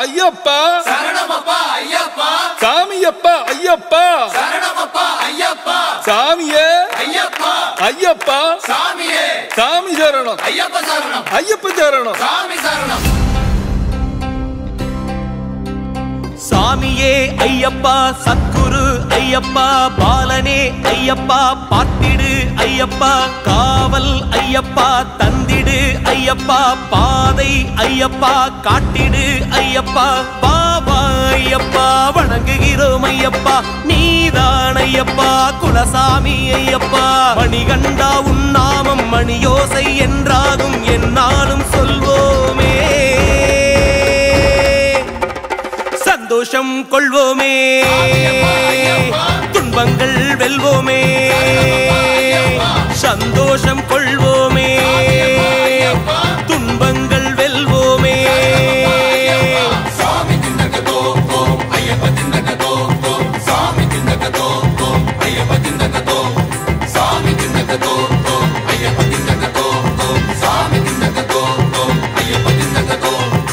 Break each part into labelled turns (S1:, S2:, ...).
S1: ஐயப்பா
S2: சரணமப்பா ஐயப்பா
S1: சாமியப்பா ஐயப்பா
S2: சரணமப்பா ஐயப்பா
S1: சாமியே
S2: ஐயப்பா
S1: ஐயப்பா
S2: சாமியே
S1: சாமி சரணம்
S2: ஐயப்ப சரணம்
S1: ஐயப்ப சரணம்
S2: சாமி சரணம்
S3: சாமியே ஐயப்பா சத்குரு ஐயப்பா பாலனே ஐயப்பா பார்த்திடு ஐயப்பா காவல் ஐயப்பா தந்திடு ஐயப்பா பாதை ஐயப்பா காட்டிடு ஐயப்பா பாபா ஐயப்பா வணங்குகிறோம் ஐயப்பா நீதான் ஐயப்பா குலசாமி ஐயப்பா மணிகண்டா உன் நாமம் மணியோசை என்றாகும் என்னாலும் சொல்வோமே சந்தோஷம் கொள்வோமே துன்பங்கள் வெல்வோமே சந்தோஷம் கொள்வோமே துன்பங்கள் வெல்வோமே
S2: சாமி திண்டகதோ ஓம் ஐயப்ப திண்டகதோ ஓம் சாமி திண்டகதோ ஓம் ஐயப்ப திண்டகதோ சாமி திண்டகதோ ஓம் ஐயப்ப திண்டகதோ ஓம் சாமி திண்டகதோ ஓம் ஐயப்ப திண்டகதோ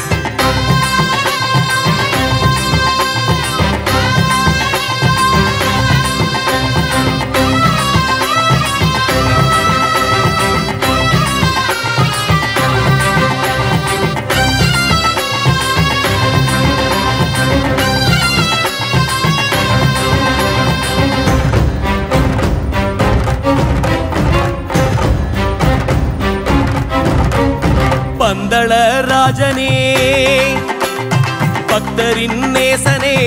S3: பந்தள ராஜனே பக்தரின் நேசனே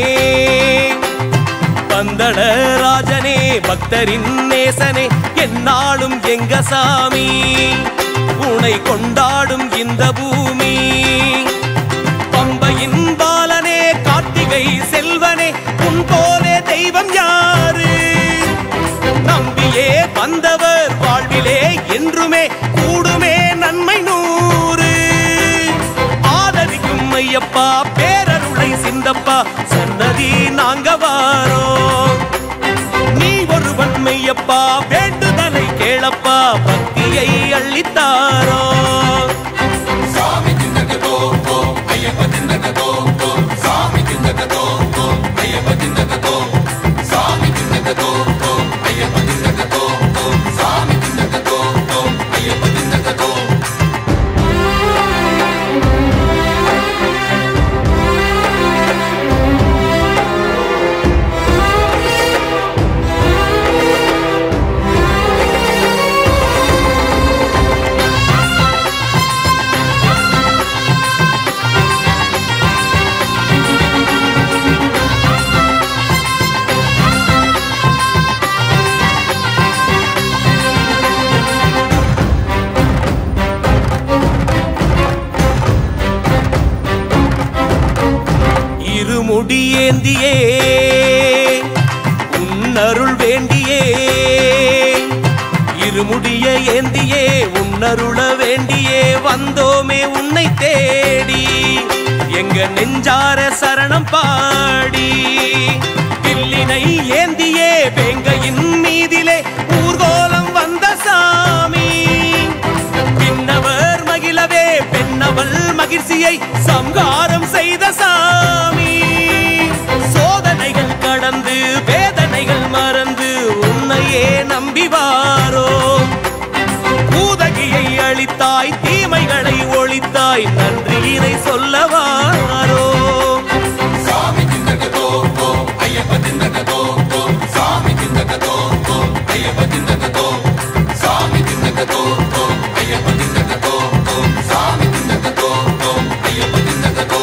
S3: பந்தள ராஜனே பக்தரின் நேசனே என்னாலும் எங்க சாமி உனை கொண்டாடும் இந்த பூமி பம்பையின் பாலனே கார்த்திகை செல்வனே உன் போலே தெய்வம் யாரு நம்பியே வந்தவர் வாழ்விலே என்றுமே கூடுமே நன்மை நூறு ஆதரிக்கும் ஐயப்பா பேரருளை சிந்தப்பா சன்னதி நாங்க வாரோம் நீ ஒருவன் மெய்யப்பா வேண்டுதலை கேளப்பா பக்தியை அள்ளித்தாரோ
S2: சாமி திண்டகதோ ஓம் ஐயப்ப திண்டகதோ ஓம் சாமி திண்டகதோ ஓம் ஐயப்ப திண்டகதோ சாமி திண்டகதோ ஓம் ஐயப்ப திண்டகதோ ஓம் சாமி திண்டகதோ ஓம் ஐயப்ப திண்டகதோ
S3: இருமுடி ஏந்தியே உன்னருள் வேண்டியே இருமுடிய ஏந்தியே உன்னருள வேண்டியே வந்தோமே உன்னை தேடி எங்க நெஞ்சார சரணம் பாடி பில்லினை ஏந்தியே வேங்கையின் மீதிலே ஊர்கோலம் வந்த சாமி பின்னவர் மகிழவே பெண்ணவள் மகிழ்ச்சியை சம்ஹாரம் செய்த சாமி சோதனைகள் கடந்து வேதனைகள் மறந்து உன்னையே நம்பி வாரோம் பூதகியை அளித்தாய் தீமைகளை ஒழித்தாய் நன்றியினை சொல்ல வாரோம்
S2: சாமி திண்டகதோ ஓம் ஐயப்ப திண்டகதோ ஓம் சாமி திண்டகதோ ஓம் ஐயப்ப திண்டகதோ சாமி திண்டகதோ ஓம் ஐயப்ப திண்டகதோ ஓம் சாமி திண்டகதோ ஓம் ஐயப்ப திண்டகதோ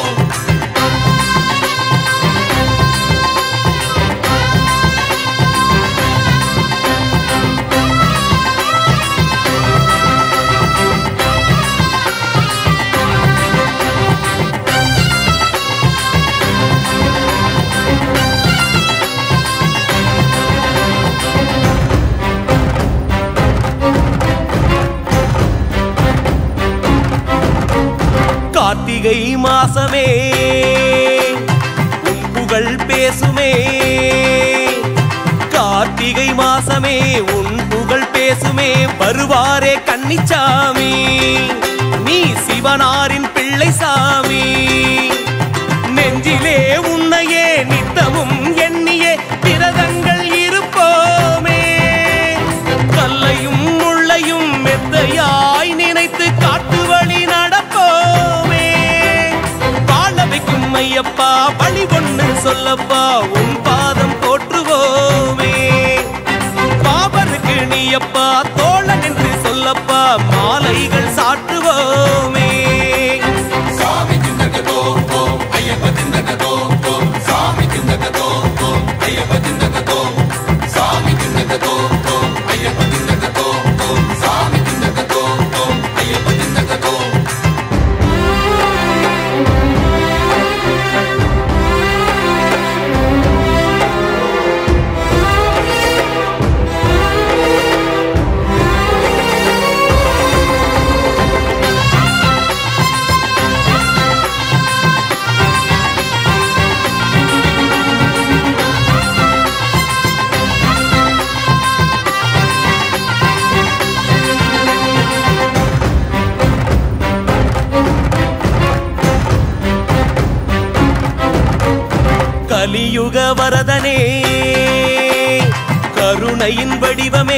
S3: கார்த்திகை மாசமே உன் புகழ் பேசுமே கார்த்திகை மாசமே உன் புகழ் பேசுமே வருவாரே கன்னிச்சாமி நீ சிவனாரின் பிள்ளை சாமி நினைத்து காட்டு வழி நடப்போமே வாழ வைக்கும் ஐயப்பா வழி ஒண்ணு சொல்லப்பா உன் பாதம் போற்றுவோமே பாபருக்கு நீயப்பா தோழன் என்று சொல்லப்பா மாலைகள் சாட்டுவோமே
S2: சாமி திண்டகதோ ஓம் ஐயப்ப திண்டகதோ ஓம் சாமி திண்டகதோ ஓம் ஐயப்ப திண்டகதோ சாமி திண்டகதோ ஓம் ஐயப்ப திண்டகதோ ஓம் சாமி திண்டகதோ ஓம் ஐயப்ப திண்டகதோ
S3: கலியுக வரதனே கருணையின் வடிவமே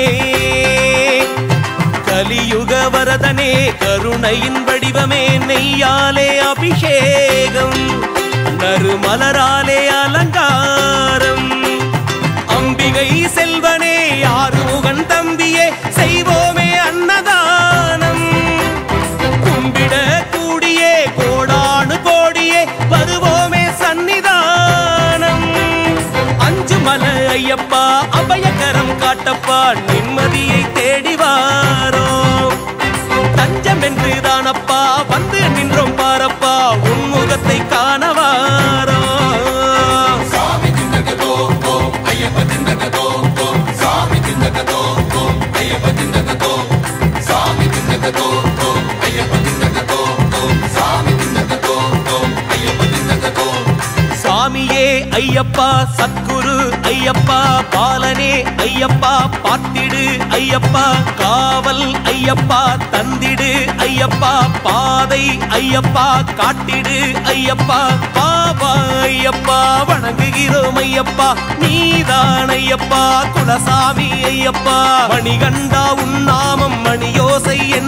S3: கலியுக வரதனே கருணையின் வடிவமே நெய்யாலே அபிஷேகம் நறுமலராலே அலங்காரம் அம்பிகை செல்வனே ஆறுமுகன் தம்பியே செய்வோமே அன்னதானம் கும்பிட கூடியே கோடானு கோடியே வருவோமே சந்நிதானம் அஞ்சு மலை ஐயப்பா அபயகரம் காட்டப்பா நிம்மதியை தேடி வாரோம் தஞ்சம் என்று தானப்பா வந்து நின்றோம் பாரப்பா உன் முகத்தை காண வாரோம்
S2: சாமி திண்டகதோ ஓம் ஐயப்ப திண்டகதோ ஓம் சாமி திண்டகதோ ஓம் ஐயப்ப திண்டகதோ சாமி திண்டகதோ ஓம் ஐயப்ப திண்டகதோ ஓம் சாமி திண்டகதோ ஓம் ஐயப்ப திண்டகதோ
S3: சாமியே ஐயப்பா சத்குரு ஐயப்பா பாலனே ஐயப்பா பார்த்திடு ஐயப்பா காவல் ஐயப்பா தந்திடு ஐயப்பா பாதை ஐயப்பா காட்டிடு ஐயப்பா பாபா ஐயப்பா வணங்குகிறோம் ஐயப்பா நீதான் ஐயப்பா குலசாமி ஐயப்பா மணிகண்டா உன் நாமம் மணியோசை என்